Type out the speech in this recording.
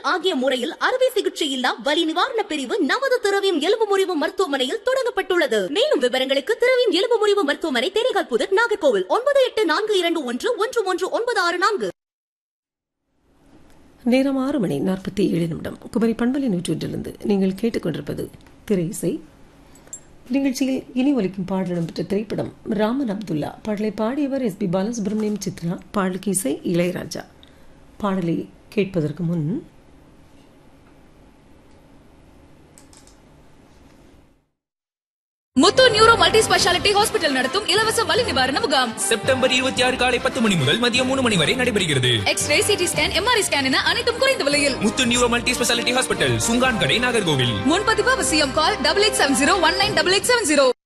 ஆகிய முறையில் அறுவை சிகிச்சை இல்லா வலி நிவாரண பிரிவு நமது திரவியம் எலும்பு முறிவு மருத்துவமனையில் தொடங்கப்பட்டுள்ளது மேலும் விவரங்களுக்கு திரவியம் எலும்பு முறிவு மருத்துவமனை தேனிகால் புதர் நாகர்கோவில் ஒன்பது எட்டு நான்கு இரண்டு ஒன்று ஒன்று ஒன்று ஒன்பது ஆறு நான்கு நேரம் ஆறு மணி நாற்பத்தி ஏழு நிமிடம் குமரி பண்பலை நூற்றொன்றிலிருந்து நீங்கள் கேட்டுக்கொண்டிருப்பது திரை இசை நிகழ்ச்சியில் இனி ஒலிக்கும் பாடல் இடம்பெற்ற திரைப்படம் ராமன் அப்துல்லா பாடலை பாடியவர் எஸ் பி பாலசுப்ரமணியம் சித்ரா பாடலுக்கு இசை இளையராஜா பாடலை கேட்பதற்கு முன் Muthu neuro multi speciality hospital நடத்தும் இலவச வலி நிவாரண முகாம் செப்டம்பர் இருபத்தி ஆறு காலை பத்து மணி முதல் மதியம் மூணு மணி வரை நடைபெறுகிறது X-ray CT scan MRI scan என அனைத்தும் குறைந்த விலையில் Muthu neuro multi speciality hospital Sungan Kadai Nagercoil முன்பதிவு அவசியம் call double eight seven zero one nine double eight seven zero